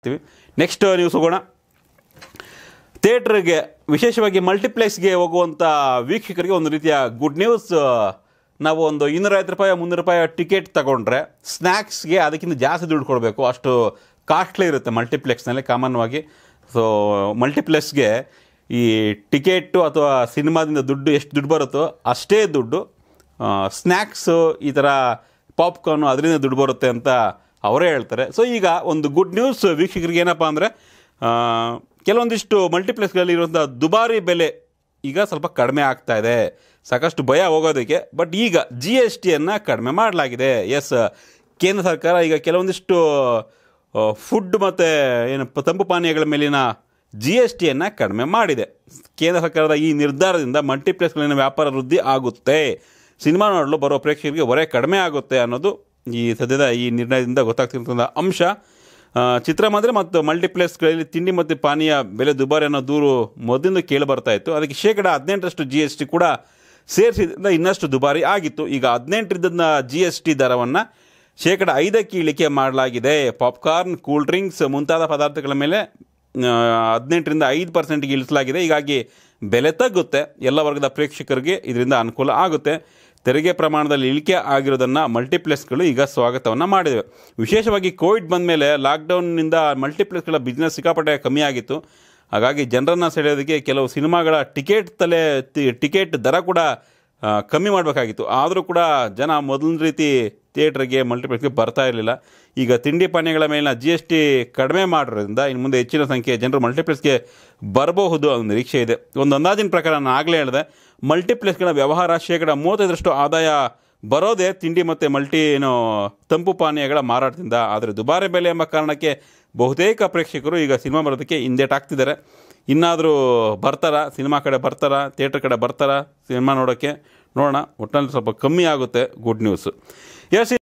ತಿಳಿಸ್ತೀವಿ next news ಹೋಗೋಣ ಥಿಯೇಟ್ರಿಗೆ ವಿಶೇಷವಾಗಿ ಮಲ್ಟಿಪ್ಲೆಕ್ಸ್ಗೆ ಹೋಗುವಂಥ ವೀಕ್ಷಕರಿಗೆ ಒಂದು ರೀತಿಯ ಗುಡ್ ನ್ಯೂಸ್ ನಾವು ಒಂದು ಇನ್ನೂರೈವತ್ತು ರೂಪಾಯಿ ಮುನ್ನೂರು ರೂಪಾಯಿ ಟಿಕೆಟ್ ತಗೊಂಡ್ರೆ ಸ್ನ್ಯಾಕ್ಸ್ಗೆ ಅದಕ್ಕಿಂತ ಜಾಸ್ತಿ ದುಡ್ಡು ಕೊಡಬೇಕು ಅಷ್ಟು ಕಾಸ್ಟ್ಲಿ ಇರುತ್ತೆ ಮಲ್ಟಿಪ್ಲೆಕ್ಸ್ನಲ್ಲಿ ಕಾಮನ್ವಾಗಿ ಸೊ ಮಲ್ಟಿಪ್ಲೆಕ್ಸ್ಗೆ ಈ ಟಿಕೆಟು ಅಥವಾ ಸಿನಿಮಾದಿಂದ ದುಡ್ಡು ಎಷ್ಟು ದುಡ್ಡು ಬರುತ್ತೋ ಅಷ್ಟೇ ದುಡ್ಡು ಸ್ನ್ಯಾಕ್ಸು ಈ ಥರ ಪಾಪ್ಕಾರ್ನು ಅದರಿಂದ ದುಡ್ಡು ಬರುತ್ತೆ ಅಂತ ಅವರೇ ಹೇಳ್ತಾರೆ ಸೊ ಈಗ ಒಂದು ಗುಡ್ ನ್ಯೂಸ್ ವೀಕ್ಷಕರಿಗೆ ಏನಪ್ಪ ಅಂದರೆ ಕೆಲವೊಂದಿಷ್ಟು ಮಲ್ಟಿಪ್ಲೆಕ್ಸ್ಗಳಲ್ಲಿ ಇರುವಂಥ ದುಬಾರಿ ಬೆಲೆ ಈಗ ಸ್ವಲ್ಪ ಕಡಿಮೆ ಆಗ್ತಾ ಇದೆ ಸಾಕಷ್ಟು ಭಯ ಹೋಗೋದಕ್ಕೆ ಬಟ್ ಈಗ ಜಿ ಎಸ್ ಟಿಯನ್ನು ಕಡಿಮೆ ಮಾಡಲಾಗಿದೆ ಎಸ್ ಕೇಂದ್ರ ಸರ್ಕಾರ ಈಗ ಕೆಲವೊಂದಿಷ್ಟು ಫುಡ್ ಮತ್ತು ಏನಪ್ಪ ತಂಪು ಪಾನೀಯಗಳ ಮೇಲಿನ ಜಿ ಎಸ್ ಟಿಯನ್ನು ಕಡಿಮೆ ಮಾಡಿದೆ ಕೇಂದ್ರ ಸರ್ಕಾರದ ಈ ನಿರ್ಧಾರದಿಂದ ಮಲ್ಟಿಪ್ಲೆಕ್ಸ್ಗಳಿನ ವ್ಯಾಪಾರ ವೃದ್ಧಿ ಆಗುತ್ತೆ ಸಿನಿಮಾ ನೋಡಲು ಬರೋ ಪ್ರೇಕ್ಷಕರಿಗೆ ಹೊರೆ ಕಡಿಮೆ ಆಗುತ್ತೆ ಅನ್ನೋದು ಈ ಸದ್ಯದ ಈ ನಿರ್ಣಯದಿಂದ ಗೊತ್ತಾಗ್ತಿರ್ತಕ್ಕಂಥ ಅಂಶ ಆ, ಚಿತ್ರಮಂದಿರ ಮತ್ತು ಮಲ್ಟಿಪ್ಲೆಕ್ಸ್ಗಳಲ್ಲಿ ತಿಂಡಿ ಮತ್ತು ಪಾನೀಯ ಬೆಲೆ ದುಬಾರಿ ಅನ್ನೋ ದೂರು ಮೊದಲಿಂದ ಕೇಳಿ ಬರ್ತಾ ಇತ್ತು ಅದಕ್ಕೆ ಶೇಕಡ ಹದಿನೆಂಟರಷ್ಟು ಜಿ ಎಸ್ ಟಿ ಕೂಡ ಸೇರಿಸಿದ್ರಿಂದ ಇನ್ನಷ್ಟು ದುಬಾರಿ ಆಗಿತ್ತು ಈಗ ಹದಿನೆಂಟರಿಂದ ಜಿ ಎಸ್ ಟಿ ದರವನ್ನು ಶೇಕಡ ಐದಕ್ಕೆ ಇಳಿಕೆ ಮಾಡಲಾಗಿದೆ ಪಾಪ್ಕಾರ್ನ್ ಕೂಲ್ ಡ್ರಿಂಕ್ಸ್ ಮುಂತಾದ ಪದಾರ್ಥಗಳ ಮೇಲೆ ಆ, ಹದಿನೆಂಟರಿಂದ ಐದು ಪರ್ಸೆಂಟ್ಗೆ ಇಳಿಸಲಾಗಿದೆ ಹೀಗಾಗಿ ಬೆಲೆ ತಗ್ಗುತ್ತೆ ಎಲ್ಲ ವರ್ಗದ ಪ್ರೇಕ್ಷಕರಿಗೆ ಇದರಿಂದ ಅನುಕೂಲ ಆಗುತ್ತೆ ತೆರಿಗೆ ಪ್ರಮಾಣದಲ್ಲಿ ಇಳಿಕೆ ಆಗಿರೋದನ್ನು ಮಲ್ಟಿಪ್ಲೆಕ್ಸ್ಗಳು ಈಗ ಸ್ವಾಗತವನ್ನು ಮಾಡಿವೆ ವಿಶೇಷವಾಗಿ ಕೋವಿಡ್ ಬಂದ ಮೇಲೆ ಲಾಕ್ಡೌನ್ನಿಂದ ಮಲ್ಟಿಪ್ಲೆಕ್ಸ್ಗಳ ಬಿಸ್ನೆಸ್ ಸಿಕ್ಕಾಪಟ್ಟೆ ಕಮ್ಮಿ ಆಗಿತ್ತು ಹಾಗಾಗಿ ಜನರನ್ನು ಸೆಳೆಯೋದಕ್ಕೆ ಕೆಲವು ಸಿನಿಮಾಗಳ ಟಿಕೆಟ್ ತಲೆ ತಿ- ಟಿಕೆಟ್ ದರ ಕೂಡ ಆ, ಕಮ್ಮಿ ಮಾಡಬೇಕಾಗಿತ್ತು ಆದರೂ ಕೂಡ ಜನ ಮೊದಲಿನ ರೀತಿ ಥಿಯೇಟ್ರಿಗೆ ಮಲ್ಟಿಪ್ಲೆಕ್ಸ್ಗೆ ಬರ್ತಾ ಇರಲಿಲ್ಲ ಈಗ ತಿಂಡಿ ಪಾನೀಯಗಳ ಮೇಲಿನ ಜಿ ಎಸ್ ಟಿ ಕಡಿಮೆ ಮಾಡೋದ್ರಿಂದ ಇನ್ನು ಮುಂದೆ ಹೆಚ್ಚಿನ ಸಂಖ್ಯೆಯ ಜನರು ಮಲ್ಟಿಪ್ಲೆಕ್ಸ್ಗೆ ಬರಬಹುದು ಅನ್ನೋ ನಿರೀಕ್ಷೆ ಇದೆ ಒಂದು ಅಂದಾಜಿನ ಪ್ರಕಾರ ನಾನು ಆಗಲೇ ಹೇಳಿದೆ ಮಲ್ಟಿಪ್ಲೆಕ್ಸ್ಗಳ ವ್ಯವಹಾರ ಶೇಕಡ ಮೂವತ್ತೈದರಷ್ಟು ಆದಾಯ ಬರೋದೇ ತಿಂಡಿ ಮತ್ತು ಮಲ್ಟಿ ಏನು ತಂಪು ಪಾನೀಯಗಳ ಮಾರಾಟದಿಂದ ಆದರೆ ದುಬಾರಿ ಬೆಲೆ ಎಂಬ ಕಾರಣಕ್ಕೆ ಬಹುತೇಕ ಪ್ರೇಕ್ಷಕರು ಈಗ ಸಿನಿಮಾ ಬರೋದಕ್ಕೆ ಹಿಂದೇಟಾಗ್ತಿದ್ದಾರೆ ಇನ್ನಾದರೂ ಬರ್ತಾರಾ ಸಿನಿಮಾ ಕಡೆ ಬರ್ತಾರಾ ಥಿಯೇಟ್ರ್ ಕಡೆ ಬರ್ತಾರಾ ಸಿನಿಮಾ ನೋಡೋಕ್ಕೆ ನೋಡೋಣ ಒಟ್ಟಿನಲ್ಲಿ ಸ್ವಲ್ಪ ಕಮ್ಮಿ ಆಗುತ್ತೆ ಗುಡ್ ನ್ಯೂಸ್ ಎಸ್